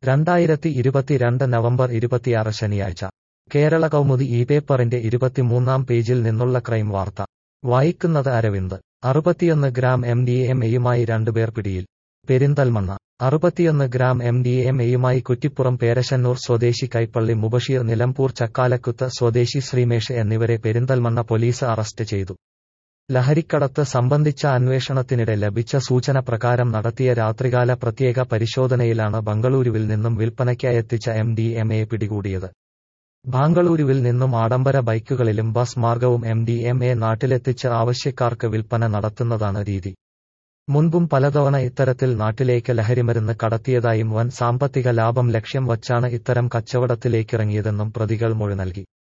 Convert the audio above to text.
രണ്ടായിരത്തി ഇരുപത്തിരണ്ട് നവംബർ ഇരുപത്തിയാറ് ശനിയാഴ്ച കേരള കൗമുദി ഈ പേപ്പറിന്റെ ഇരുപത്തിമൂന്നാം പേജിൽ നിന്നുള്ള ക്രൈം വാർത്ത വായിക്കുന്നത് അരവിന്ദ് അറുപത്തിയൊന്ന് ഗ്രാം എം ഡി എം എയുമായി രണ്ടുപേർ പിടിയിൽ പെരിന്തൽമണ്ണ അറുപത്തിയൊന്ന് ഗ്രാം എം ഡി എം എയുമായി കുറ്റിപ്പുറം പേരശന്നൂർ സ്വദേശി കൈപ്പള്ളി മുബഷീർ നിലമ്പൂർ ചക്കാലക്കുത്ത് സ്വദേശി ശ്രീമേഷ് എന്നിവരെ പെരിന്തൽമണ്ണ പോലീസ് അറസ്റ്റ് ചെയ്തു ലഹരിക്കടത്ത് സംബന്ധിച്ച അന്വേഷണത്തിനിടെ ലഭിച്ച സൂചന പ്രകാരം നടത്തിയ രാത്രികാല പ്രത്യേക പരിശോധനയിലാണ് ബംഗളൂരുവിൽ നിന്നും വിൽപ്പനയ്ക്കായെത്തിച്ച എം ഡി എം എ പിടികൂടിയത് ബാംഗ്ലൂരുവിൽ നിന്നും ആഡംബര ബൈക്കുകളിലും ബസ് മാർഗവും എം ഡി എം എ നാട്ടിലെത്തിച്ച് ആവശ്യക്കാർക്ക് വിൽപ്പന നടത്തുന്നതാണ് രീതി മുൻപും പലതവണ ഇത്തരത്തിൽ നാട്ടിലേക്ക് ലഹരിമരുന്ന് കടത്തിയതായും വൻ സാമ്പത്തിക ലാഭം ലക്ഷ്യം വച്ചാണ് ഇത്തരം കച്ചവടത്തിലേക്കിറങ്ങിയതെന്നും പ്രതികൾ മൊഴി നൽകി